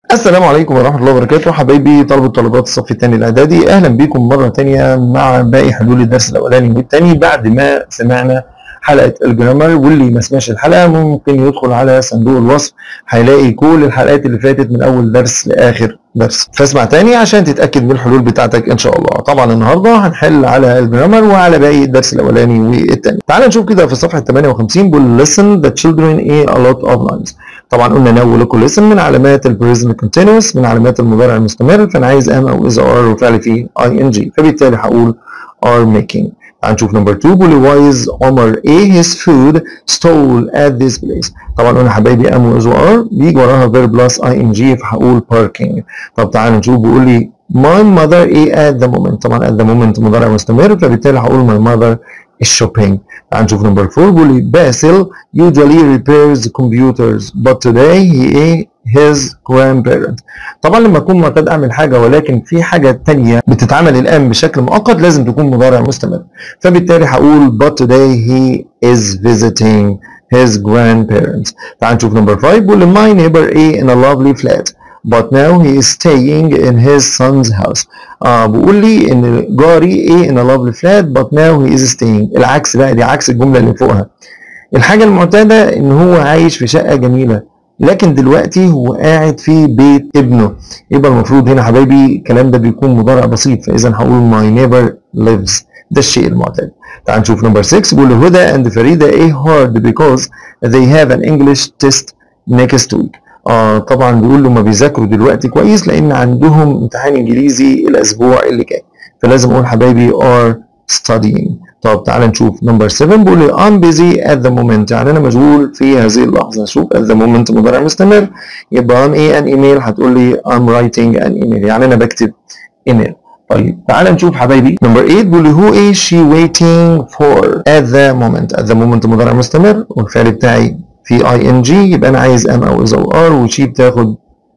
السلام عليكم ورحمة الله وبركاته حبايبي طلبة طالبات الصف الثاني الإعدادي أهلا بكم مرة تانية مع باقي حلول الدرس الأولاني والثاني بعد ما سمعنا حلقة الجرامر واللي ما سمعش الحلقة ممكن يدخل على صندوق الوصف هيلاقي كل الحلقات اللي فاتت من أول درس لآخر درس فاسمع تاني عشان تتأكد من الحلول بتاعتك إن شاء الله طبعا النهاردة هنحل على الجرامر وعلى باقي الدرس الأولاني والثاني تعال نشوف كده في صفحة 58 بيقول listen the children a lot of lines طبعا قلنا نو لكم listen من علامات البريزنت كونتينوس من علامات المضارع المستمر فانا عايز ام او از ار وفعل فيه اي ان جي فبالتالي هقول are making تعال نشوف نمبر 2 بيقول why is عمر a his food stole at this place طبعا قلنا حبايبي ام واز وار بيجي وراها verb plus اي ان جي فهقول parking طب تعال نشوف بيقول لي my mother a at the moment طبعا at the moment مضارع مستمر فبالتالي هقول my mother is shopping تعال نشوف نمبر 4 بيقول لي باسل usually repairs computers but today he his grandparent طبعا لما اكون معتاد اعمل حاجه ولكن في حاجه تانية بتتعمل الان بشكل مؤقت لازم تكون مضارع مستمر فبالتالي هقول but today he is visiting his grandparents تعال نشوف نمبر 5 بيقول لي my neighbor A in a lovely flat but now he is staying in his son's house آه بيقول لي ان جاري A in a lovely flat but now he is staying العكس بقى دي عكس الجمله اللي فوقها الحاجه المعتاده ان هو عايش في شقه جميله لكن دلوقتي هو قاعد في بيت ابنه يبقى المفروض هنا حبايبي الكلام ده بيكون مضارع بسيط فاذا هقول my neighbor lives ده الشيء المعتاد تعال نشوف نمبر 6 بيقول هدى and فريدة a hard because they have an English test next week آه طبعا بيقول له ما بيذاكروا دلوقتي كويس لان عندهم امتحان انجليزي الاسبوع اللي جاي فلازم اقول حبايبي are studying طب تعال نشوف نمبر 7 بيقول لي I'm busy at the moment يعني انا مشغول في هذه اللحظه شوف at the moment مضارع مستمر يبقى I'm ايه an email هتقول لي I'm writing an email يعني انا بكتب ايميل طيب تعال نشوف حبايبي نمبر 8 بيقول لي who is she waiting for at the moment at the moment مضارع مستمر والفعل بتاعي في اي ان جي يبقى انا عايز ام او از او ار وشي بتاخد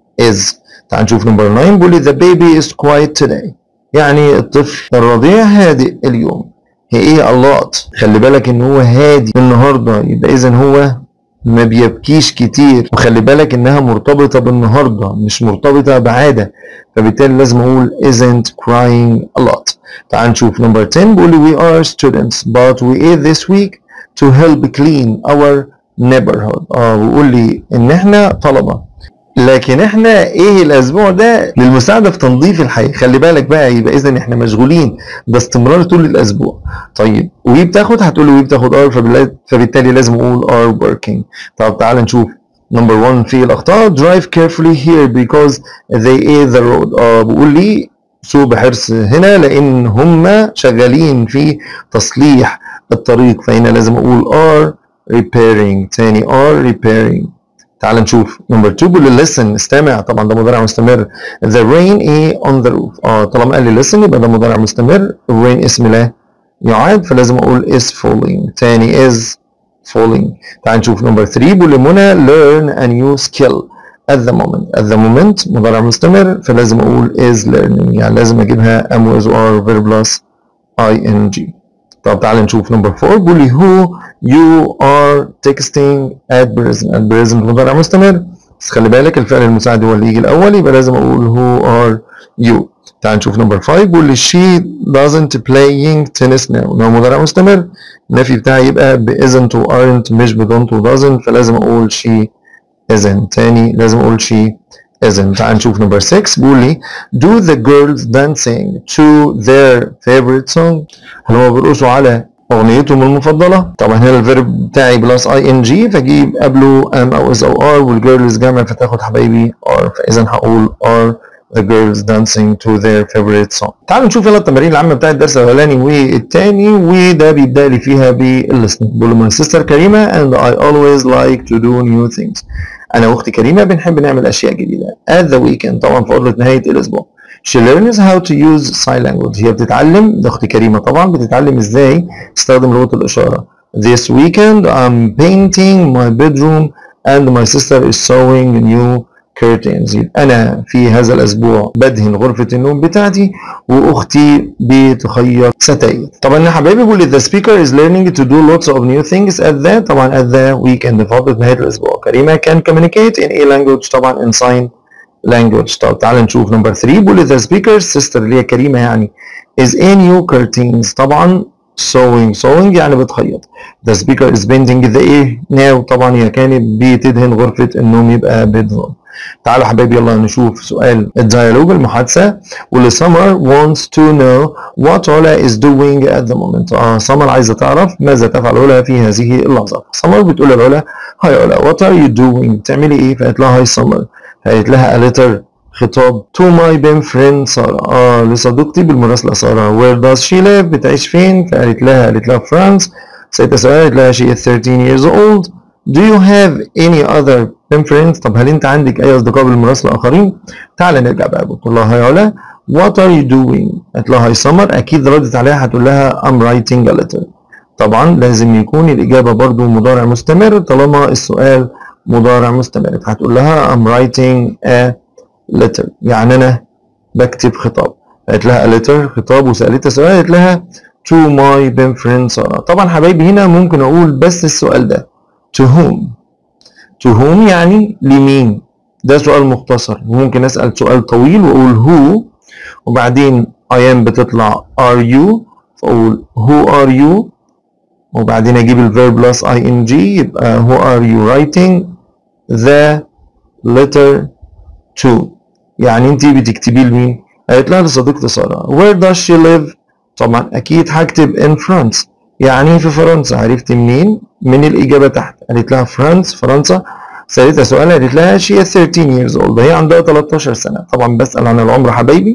از تعال نشوف نمبر 9 بيقول لي the baby is quiet today يعني الطفل الرضيع هادئ اليوم هي ايه a lot خلي بالك ان هو هادي النهارده يبقى اذا هو ما بيبكيش كتير وخلي بالك انها مرتبطه بالنهارده مش مرتبطه بعاده فبالتالي لازم اقول isn't crying a lot تعال نشوف نمبر 10 بيقول لي we are students but we ate this week to help clean our neighborhood اه بيقول لي ان احنا طلبه لكن احنا ايه الاسبوع ده للمساعده في تنظيف الحي خلي بالك بقى يبقى اذا احنا مشغولين باستمرار طول الاسبوع طيب وي بتاخد هتقول لي وي بتاخد ار فبالتالي لازم اقول ار working طب تعال نشوف نمبر 1 في الاخطاء drive carefully here because they ate the road اه بيقول لي سوق بحرص هنا لان هم شغالين في تصليح الطريق فهنا لازم اقول are repairing تاني are repairing تعال نشوف نمبر 2 بيقول لي listen استمع طبعا ده مضارع مستمر the rain a on the roof اه طالما قال لي listen يبقى ده مضارع مستمر rain اسم لا يعاد فلازم اقول is falling تاني is falling تعال نشوف نمبر 3 بيقول لي منى learn a new skill at the moment at the moment مضارع مستمر فلازم اقول is learning يعني لازم اجيبها am was or verb plus ing طب تعال نشوف نمبر 4 بيقول لي who you are texting at present at present مضارع مستمر بس خلي بالك الفعل المساعد هو اللي يجي الاول يبقى لازم اقول who are you تعال نشوف نمبر 5 بيقول لي she doesn't playing tennis now لو مضارع مستمر النفي بتاعي يبقى ب isn't و aren't مش ب don't و doesn't فلازم اقول she isn't تاني لازم اقول she isn't تعال نشوف نمبر 6 بيقول لي do the girls dancing to their favorite song هل هو بيرقصوا على اغنيتهم المفضله طبعا هنا الفيرب بتاعي بلس اي ان جي فاجيب قبله ام او اس او ار والجيرلز جمع فتاخد حبايبي ار فاذا هقول ار the girls dancing to their favorite song تعالوا نشوف يلا التمارين العامه بتاعت الدرس الاولاني والتاني وده بيبدا لي فيها بالlistening بقول my sister كريمه and I always like to do new things انا واختي كريمه بنحب نعمل اشياء جديده at the weekend طبعا في عطله نهايه الاسبوع She learns how to use sign language هي بتتعلم ده اختي كريمه طبعا بتتعلم ازاي تستخدم لغه الاشاره This weekend I'm painting my bedroom and my sister is sewing new curtains يبقى انا في هذا الاسبوع بدهن غرفه النوم بتاعتي واختي بتخيط ستاير طبعا يا حبايبي بيقول لي the speaker is learning to do lots of new things at the طبعا at the weekend في فتره نهايه الاسبوع كريمه can communicate in a language طبعا in sign language طب تعال نشوف نمبر 3 بيقول the speaker's sister اللي هي كريمه يعني is a new curtains طبعا sewing sewing يعني بتخيط the speaker is bending the ايه now طبعا هي كانت بتدهن غرفه النوم يبقى bedroom تعالوا حبايبي يلا نشوف سؤال الديالوج المحادثة واللي سمر wants to know what Ola is doing at the moment اه سمر عايزة تعرف ماذا تفعل علا في هذه اللحظة سمر بتقول لعلا هاي علا what are you doing بتعملي ايه فقالت لها هاي سمر قالت لها a letter خطاب to my best friend سارة اه لصديقتي بالمراسلة سارة where does she live بتعيش فين فقالت لها قالت لها فرانس سيدة سارة قالت لها she is 13 years old do you have any other best friends طب هل انت عندك اي اصدقاء بالمراسلة اخرين تعال نرجع بقى بتقول لها هاي علا what are you doing قالت لها هاي سمر اكيد ردت عليها هتقول لها I'm writing a letter طبعا لازم يكون الاجابة برضو مضارع مستمر طالما السؤال مضارع مستمر هتقول لها I'm writing a letter يعني انا بكتب خطاب قالت لها a letter خطاب وسالتها سؤال قالت لها to my best friend سارة طبعا حبايبي هنا ممكن اقول بس السؤال ده to whom to whom يعني لمين ده سؤال مختصر ممكن اسال سؤال طويل واقول who وبعدين I am بتطلع are you فاقول who are you وبعدين اجيب الفيرب plus ing يبقى who are you writing the letter to يعني انت بتكتبيه لمين قالت لها لصديقتي ساره where does she live طبعا اكيد هكتب in France يعني في فرنسا عرفت منين من الاجابه تحت قالت لها فرانس فرنسا سالتها سؤال قالت لها she is 13 years old هي عندها 13 سنه طبعا بسال عن العمر حبايبي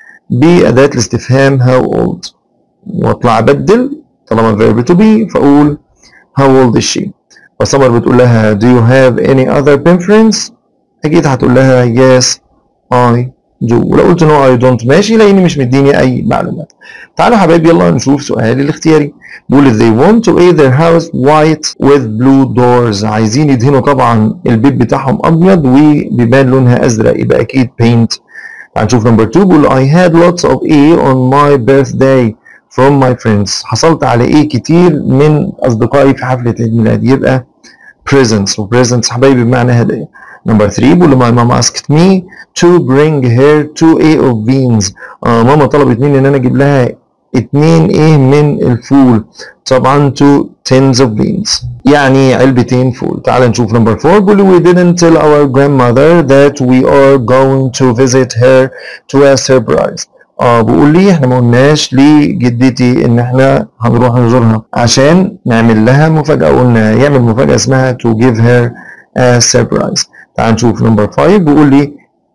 باداه الاستفهام how old واطلع ابدل طالما verb to be فاقول how old is she فسمر بتقول لها do you have any other pen friends اكيد هتقول لها yes I do ولو قلت no I don't ماشي لاني مش مديني اي معلومات تعالوا حبايبي يلا نشوف سؤالي الاختياري بيقول if they want to paint their house white with blue doors عايزين يدهنوا طبعا البيت بتاعهم ابيض وبيبان لونها ازرق يبقى اكيد paint هنشوف نمبر 2 بيقول I had lots of A on my birthday from my friends حصلت على ايه كتير من اصدقائي في حفله عيد ميلادي يبقى presents و presents حبايبي بمعنى هدايا نمبر 3 بيقول له my mom asked me to bring her two A of beans آه ماما طلبت مني ان انا اجيب لها اتنين ايه من الفول طبعا to tins of beans يعني علبتين فول تعال نشوف نمبر 4 بيقول له we didn't tell our grandmother that we are going to visit her to a surprise اه بيقول لي احنا ما قلناش لجدتي ان احنا هنروح نزورها عشان نعمل لها مفاجأة قلنا يعمل مفاجأة اسمها to give her a surprise تعال نشوف نمبر 5 بيقول لي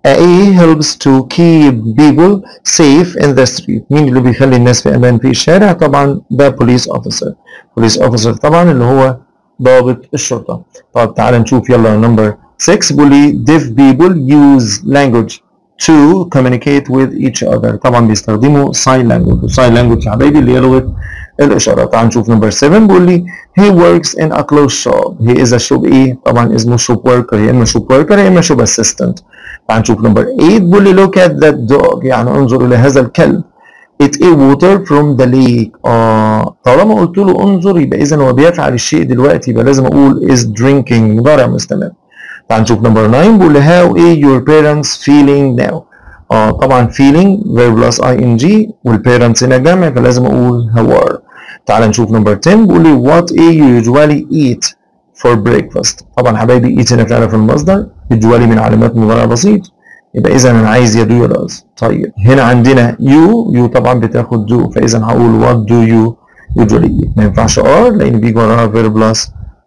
A helps to keep people safe in the street مين اللي بيخلي الناس في امان في الشارع طبعا ده police officer police officer طبعا اللي هو ضابط الشرطة طب تعال نشوف يلا نمبر 6 بيقول لي deaf people use language to communicate with each other طبعا بيستخدموا sign language و sign language يا حبايبي اللي هي لغه الاشارات تعال نشوف نمبر 7 بيقول لي he works in a clothes shop he is a shop ايه طبعا اسمه shop worker يا اما shop worker يا اما shop assistant تعال نشوف نمبر 8 بيقول لي look at that dog يعني انظر الى هذا الكلب it a water from the lake اه طالما قلت له انظر يبقى اذا هو بيفعل الشيء دلوقتي يبقى لازم اقول is drinking مضارع مستمر تعال نشوف نمبر 9 بيقول لي how are your parents feeling now اه طبعا feeling verb plus ing والparents هنا جمع فلازم اقول how are تعال نشوف نمبر 10 بيقول لي what do you usually eat for breakfast طبعا حبايبي eat هنا فعلا في المصدر usually من علامات مضارع بسيط يبقى اذا انا عايز يا do يا does طيب هنا عندنا you you طبعا بتاخد do فاذا هقول what do you usually eat ما ينفعش are لان بيجي وراها verb plus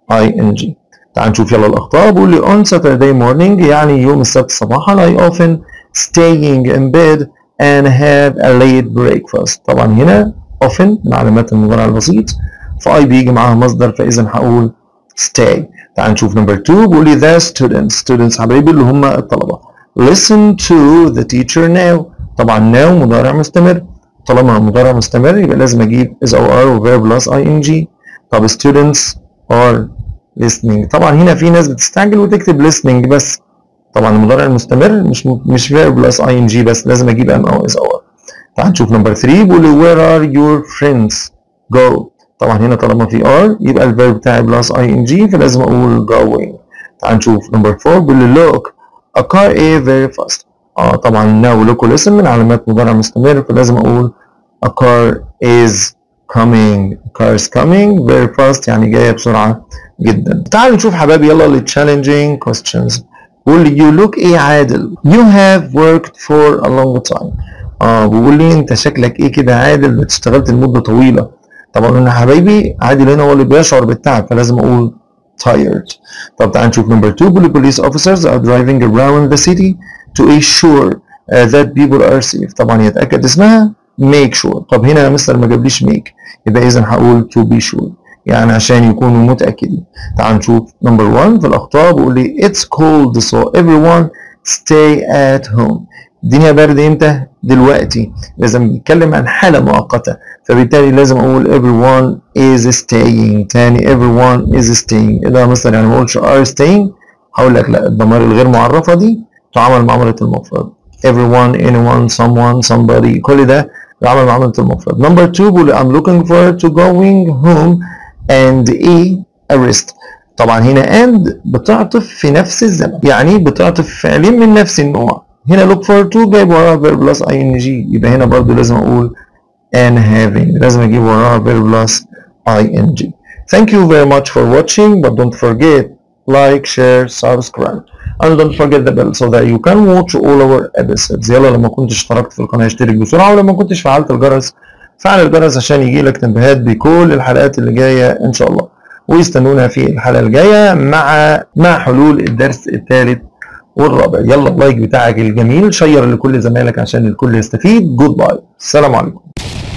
ing تعال نشوف يلا الاخطاء بيقول لي on Saturday morning يعني يوم السبت صباحا I often staying in bed and have a late breakfast طبعا هنا often من علامات المضارع البسيط فاي بيجي معاها مصدر فاذا هقول stay تعال نشوف نمبر 2 بيقول لي the students students حبايبي اللي هم الطلبه listen to the teacher now طبعا now مضارع مستمر طالما مضارع مستمر يبقى لازم اجيب is او are و verb plus ing طب students are listening طبعا هنا في ناس بتستعجل وتكتب listening بس طبعا المضارع المستمر مش مش verb plus ing بس لازم اجيب am او is او are تعال نشوف نمبر 3 بيقول لي where are your friends go طبعا هنا طالما في are يبقى الفيرب بتاعي بلس ing فلازم اقول going تعال نشوف نمبر 4 بيقول لي look a car a very fast اه طبعا now local اسم من علامات مضارع مستمر فلازم اقول a car is coming a car is coming very fast يعني جاية بسرعة جدا تعالوا نشوف حبايبي يلا ال challenging questions بيقول لي you look ايه عادل you have worked for a long time اه بيقول لي انت شكلك ايه كده عادل انت اشتغلت لمدة طويلة طبعا قلنا حبايبي عادل هنا هو اللي بيشعر بالتعب فلازم اقول tired طب تعال نشوف number two بيقول لي police officers are driving around the city to ensure uh, that people are safe طبعا يتأكد اسمها make sure طب هنا يا مستر ما جابليش make يبقى اذا هقول to be sure يعني عشان يكونوا متأكدين تعال نشوف نمبر 1 في الأخطاء بيقول لي it's cold so everyone stay at home الدنيا برد امتى؟ دلوقتي لازم بيتكلم عن حالة مؤقتة فبالتالي لازم أقول everyone is staying تاني everyone is staying إذا مثلا يعني ما أقولش are staying هقول لك لا الضمائر الغير معرفة دي تعامل معاملة المفرد everyone anyone someone somebody كل ده يعمل معاملة المفرد number two بيقول I'm looking forward to going home and a arrest طبعا هنا and بتعطف في نفس الزمن يعني بتعطف فعلين من نفس النوع هنا look forward to جايب وراها verb plus ing يبقى هنا برضو لازم اقول and having لازم اجيب وراها verb plus ing thank you very much for watching but don't forget like share subscribe and don't forget the bell so that you can watch all our episodes يلا لما كنت اشتركت في القناة اشترك بسرعة ولما كنتش فعلت الجرس فعل الجرس عشان يجي لك تنبيهات بكل الحلقات اللي جاية ان شاء الله ويستنونا في الحلقة الجاية مع مع حلول الدرس الثالث والرابع يلا اللايك بتاعك الجميل شير لكل زمايلك عشان الكل يستفيد جود باي السلام عليكم